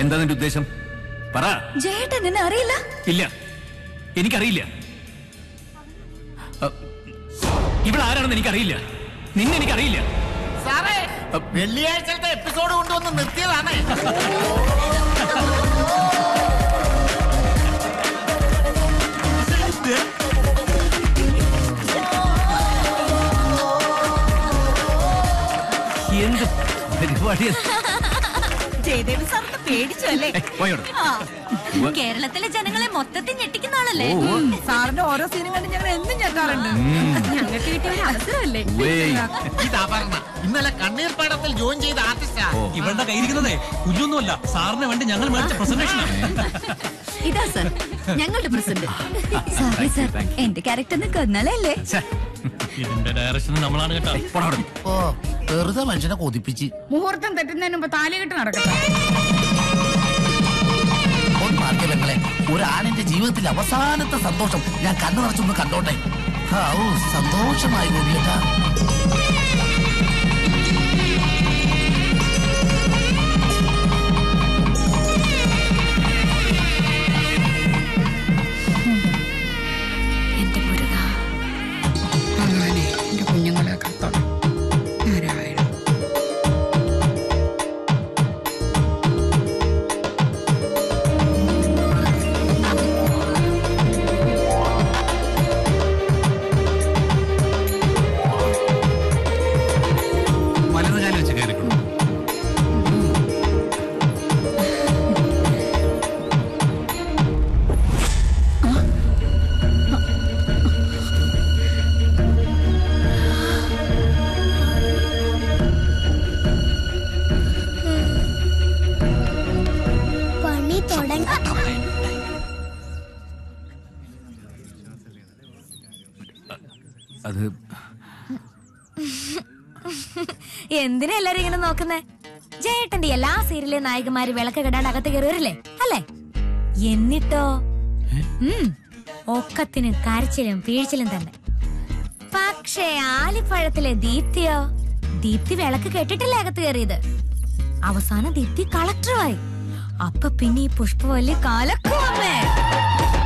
എന്താ നിന്റെ ഉദ്ദേശം പറ ജയേട്ടൻ എന്നെ അറിയില്ല ഇല്ല എനിക്കറിയില്ല അ, ഇവളാരാണെന്ന് എനിക്കറിയില്ല നിന്നെ എനിക്കറിയില്ല സാറേ വെള്ളിയാഴ്ചത്തെ എപ്പിസോഡ് കൊണ്ടുവന്ന് നിർത്തിയതാണ് എന്ത് പരിപാടി ജയദേവൻ സാറിന് പേടിച്ചു അല്ലേ പോയോട് കേരളത്തിലെ ജനങ്ങളെ മൊത്തത്തിൽ ഞെട്ടിക്കുന്ന ആളല്ലേ ഓ, ഓ. സാറിന്റെ ഓരോ സീനും കണ്ട് ഞങ്ങൾ എന്നും ഞെട്ടാറുണ്ട് ഞങ്ങൾക്ക് കിട്ടിയ ഒരു അവസരമല്ലേ ഇതാ പറഞ്ഞ ഇന്നലെ കണ്ണീർ പാടത്തിൽ ജോയിൻ ചെയ്ത ആർട്ടിസ്റ്റാ ഇവളുടെ കയ്യിരിക്കുന്നതേ കുഞ്ഞൊന്നുമല്ല സാറിന് വേണ്ടി ഞങ്ങൾ മേടിച്ച പ്രസന്റേഷൻ ഇതാ സർ ഞങ്ങളുടെ പ്രസിഡന്റ് സോറി സർ എന്റെ ക്യാരക്ടറിന് കൊന്നലല്ലേ ഇതിന്റെ ഡയറക്ഷൻ നമ്മളാണ് കേട്ടോ ഓ വെറുതെ മനുഷ്യനെ കൊതിപ്പിച്ച് മുഹൂർത്തം തെറ്റുന്നതിന് മുമ്പ് താലികെട്ട് നടക്കട്ടെ ഒന്ന് മാറിയ പെങ്ങളെ ഒരാണിന്റെ ജീവിതത്തിൽ അവസാനത്തെ സന്തോഷം ഞാൻ കണ്ണു നിറച്ചൊന്ന് കണ്ടോട്ടെ ഔ സന്തോഷമായി ഗോപിയേട്ടാ എന്റെ മുരുക അങ്ങനെ എന്റെ കുഞ്ഞുങ്ങളെ കത്തോണം നാരായണ വലത് കാലം വെച്ച് കയറിക്കൊള്ളു പണി തുടങ്ങി അത് എന്തിനാ എല്ലാരും ഇങ്ങനെ നോക്കുന്നേ ജയേട്ടന്റെ എല്ലാ സീരിയലിലെ നായികമാര് വിളക്ക് കെടാണ്ട് അകത്ത് കയറുവരല്ലേ അല്ലേ എന്നിട്ടോ ഉം, ഒക്കത്തിന് കരച്ചിലും വീഴ്ചിലും തന്നെ പക്ഷേ ആലിപ്പഴത്തിലെ ദീപ്തിയോ ദീപ്തി വിളക്ക് കെട്ടിട്ടല്ലേ അകത്ത് കയറിയത് അവസാനം ദീപ്തി കളക്ടറുമായി അപ്പൊ പിന്നെ ഈ പുഷ്പവല്ലി കാലക്കുവമ്മേ